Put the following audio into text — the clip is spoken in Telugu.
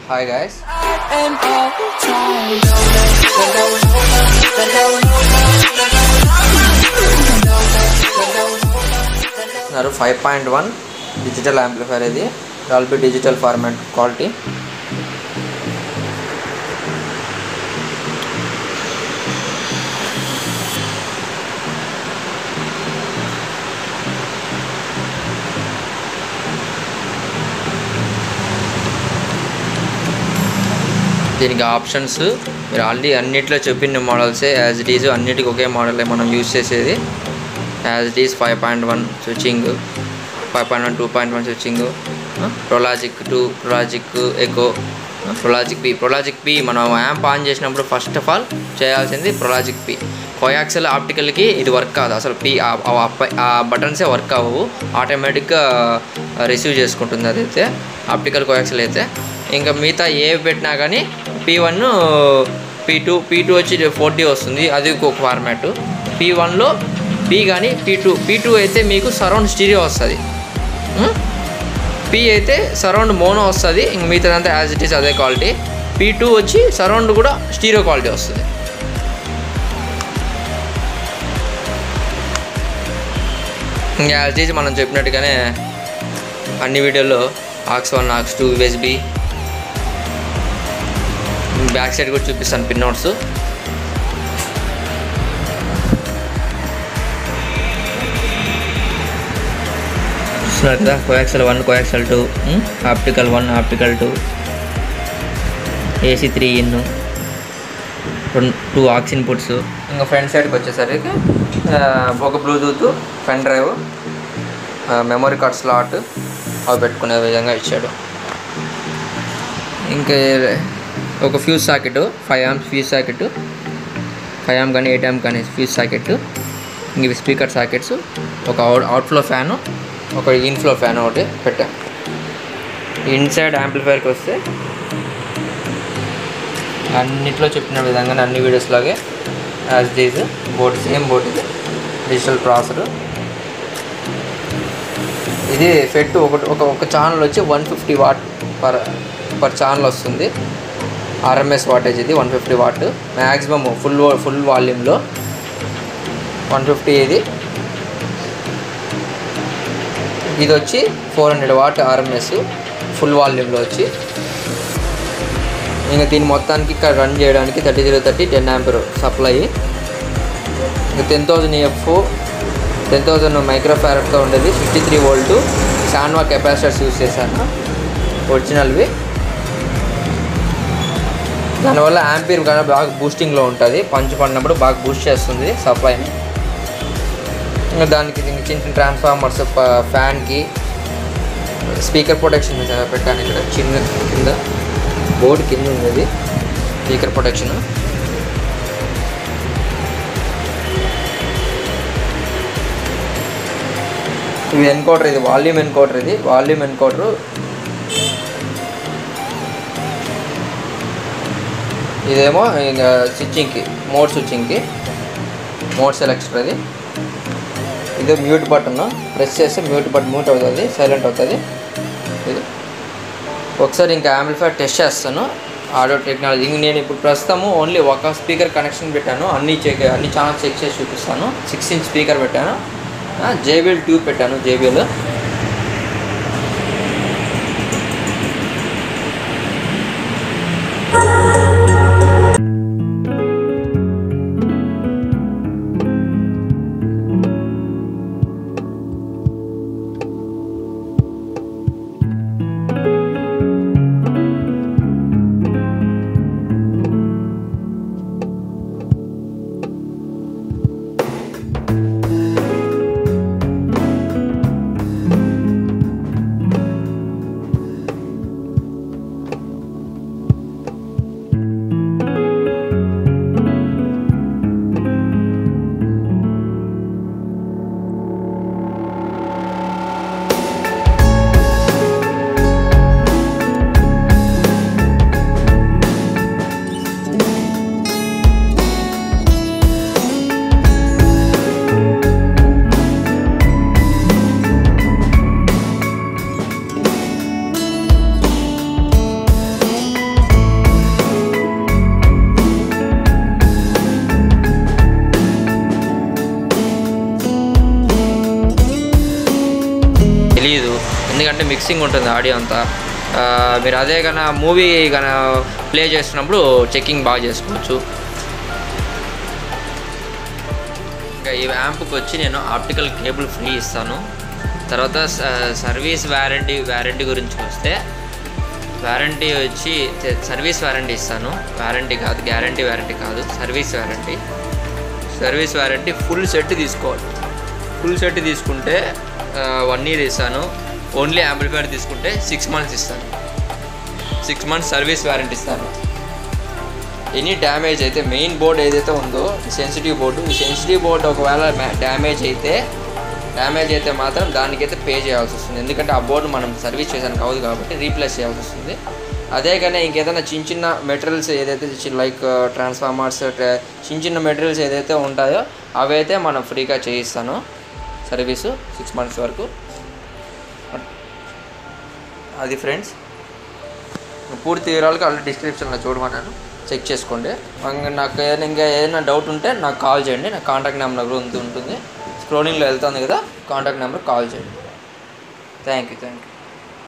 Hi guys and all the time. ఉన్నారు five point one digital amplifier ఇది డాల్బీ డిజిటల్ ఫార్మాట్ క్వాలిటీ దీనికి ఆప్షన్స్ మీరు ఆల్రెడీ అన్నిట్లో చెప్పిన మోడల్సే యాజ్ ఇట్ ఈజ్ అన్నిటికీ ఒకే మోడలే మనం యూజ్ చేసేది as it is five point one switching five point one two point one switching pro logic two pro logic echo pro logic P pro logic P మనం యాంప్ ఆన్ చేసినప్పుడు ఫస్ట్ ఆఫ్ ఆల్ చేయాల్సింది ప్రొలాజిక్ పి కోయాక్సెల్ ఆప్టికల్కి ఇది వర్క్ కాదు అసలు పి ఆ- ఆ పై- ఆ బటన్సే వర్క్ అవ్వవు ఆటోమేటిక్గా రిసీవ్ చేసుకుంటుంది అదైతే ఆప్టికల్ కోయాక్సెల్ అయితే ఇంకా మిగతా ఏ పెట్టినా కానీ P one P two P two వచ్చి ఫోర్ డి వస్తుంది అది ఒక ఫార్మాట్ పీ వన్లో పీ కానీ పీ టూ పీ టూ అయితే మీకు సరౌండ్ స్టీరియో వస్తుంది పీ అయితే సరౌండ్ మోనో వస్తుంది ఇంక మిగతాదంతా యాజ్ ఇట్ ఈస్ అదే క్వాలిటీ పీ టూ వచ్చి సరౌండ్ కూడా స్టీరియో క్వాలిటీ వస్తుంది ఇంకా యాజ్ ఇట్ ఈస్ మనం చెప్పినట్టుగానే అన్ని వీడియోలో aux one aux two USB back side కూడా చూపిస్తాను పిన్ నోట్స్ చూస్తున్నారు కదా coaxial one coaxial two optical one optical two AC three in రెండు టూ ఆక్స్ ఇన్పుట్స్ ఇంకా ఫ్రంట్ సైడ్కి వచ్చేసరికి ఆ, ఒక Bluetooth pen drive memory card slot అవి పెట్టుకునే విధంగా ఇచ్చాడు ఇంకా ఒక fuse socket five amps fuse socket five amp కానీ ఎయిట్ ఆమ్ కానీ ఫ్యూజ్ సాకెట్ ఇవి స్పీకర్ సాకెట్స్ ఒక అవుట్ అవుట్ఫ్లో ఫ్యాను ఒక ఇన్ఫ్లో ఫ్యాన్ ఒకటి పెట్టాం ఇన్సైడ్ యాంప్లిఫైర్కి వస్తే అన్నిట్లో చెప్పిన విధంగానే అన్ని వీడియోస్ లాగే as these board same board ఇది డిజిటల్ ప్రాసెసర్ ఇది ఫెట్ ఒక ఒక ఒక ఛానల్ వచ్చి one fifty watt per per channel వస్తుంది ఆర్ఎంఎస్ వాటేజ్ ఇది one fifty watt maximum full full వాల్యూమ్లో వన్ ఫిఫ్టీ ఇది ఇది వచ్చి four hundred watt RMS full వాల్యూమ్లో వచ్చి ఇంకా దీని మొత్తానికి ఇక్కడ రన్ చేయడానికి thirty zero thirty ten ampere supply ఇంకా ten thousand F ten thousand మైక్రోఫారడ్తో ఉండేది fifty three volt Sanwa capacitors use చేశాను ఒరిజినల్వి దానివల్ల యాంపీర్ కానీ బాగా బూస్టింగ్లో ఉంటుంది పంచ్ పడినప్పుడు బాగా బూస్ట్ చేస్తుంది సప్లైని ఇంకా దానికి ఇంక చిన్న చిన్న ట్రాన్స్ఫార్మర్స్ ఫ్యాన్కి స్పీకర్ ప్రొటెక్షన్ పెట్టాను ఇక్కడ చిన్న కింద బోర్డు కింద ఉంది స్పీకర్ ప్రొటెక్షన్ ఇవి ఎన్కోడర్ ఇది వాల్యూమ్ ఎన్కోడర్ ఇది వాల్యూమ్ ఎన్కోడర్ ఇదేమో ఇంకా స్విచ్చింగ్కి మోడ్ స్విచ్చింగ్కి మోడ్ సెలెక్షన్ అది ఇది మ్యూట్ బటన్ ప్రెస్ చేస్తే మ్యూట్ బటన్ మ్యూట్ అవుతుంది సైలెంట్ అవుతుంది ఇది ఒకసారి ఇంకా యాంప్లిఫైర్ టెస్ట్ చేస్తాను ఆడియో టెక్నాలజీ ఇంక నేను ఇప్పుడు ప్రస్తుతము ఓన్లీ ఒక స్పీకర్ కనెక్షన్ పెట్టాను అన్ని చెక్ అన్ని ఛానల్స్ చెక్ చేసి చూపిస్తాను సిక్స్ ఇంచ్ స్పీకర్ పెట్టాను జేబిఎల్ ట్యూబ్ పెట్టాను జేబిఎల్ ఎందుకంటే మిక్సింగ్ ఉంటుంది ఆడియో అంతా ఆ, మీరు అదే కన మూవీ కన ప్లే చేస్తున్నప్పుడు చెక్కింగ్ బాగా చేసుకోవచ్చు ఇంకా ఈ యాంప్కి వచ్చి నేను ఆప్టికల్ కేబుల్ ఫ్రీ ఇస్తాను తర్వాత స- సర్వీస్ వ్యారంటీ వ్యారంటీ గురించి వస్తే వ్యారంటీ వచ్చి తె- సర్వీస్ వ్యారంటీ ఇస్తాను వ్యారంటీ కాదు గ్యారంటీ వ్యారంటీ కాదు service warranty service warranty full set తీసుకోవాలి ఫుల్ సెట్ తీసుకుంటే వన్ ఇయర్ ఇస్తాను ఓన్లీ యాంప్లిఫైర్ తీసుకుంటే సిక్స్ మంత్స్ ఇస్తాను సిక్స్ మంత్స్ సర్వీస్ వ్యారంటీ ఇస్తాను ఎనీ డ్యామేజ్ అయితే మెయిన్ బోర్డ్ ఏదైతే ఉందో సెన్సిటివ్ బోర్డు ఈ సెన్సిటివ్ బోర్డు ఒకవేళ డ్యామేజ్ అయితే డ్యామేజ్ అయితే మాత్రం దానికైతే పే చేయాల్సి వస్తుంది ఎందుకంటే ఆ బోర్డు మనం సర్వీస్ చేసానికి అవ్వదు కాబట్టి రీప్లేస్ చేయాల్సి వస్తుంది అదే కానీ ఇంకేదైనా చిన్న చిన్న మెటీరియల్స్ ఏదైతే లైక్ ట్రాన్స్ఫార్మర్స్ చిన్న చిన్న మెటీరియల్స్ ఏదైతే ఉంటాయో అవైతే మనం ఫ్రీగా చేయిస్తాను సర్వీసు సిక్స్ మంత్స్ వరకు అది ఫ్రెండ్స్ పూర్తి వివరాలకు ఆల్రెడీ డిస్క్రిప్షన్లో చూడమన్నాను చెక్ చేసుకోండి ఇంకా నాకు ఏదైనా ఇంకా ఏదైనా డౌట్ ఉంటే నాకు కాల్ చేయండి నా కాంటాక్ట్ నెంబర్ ఉంటుంది ఉంటుంది స్క్రోలింగ్లో వెళ్తుంది కదా కాంటాక్ట్ నెంబర్ కాల్ చేయండి థ్యాంక్ యూ థ్యాంక్ యూ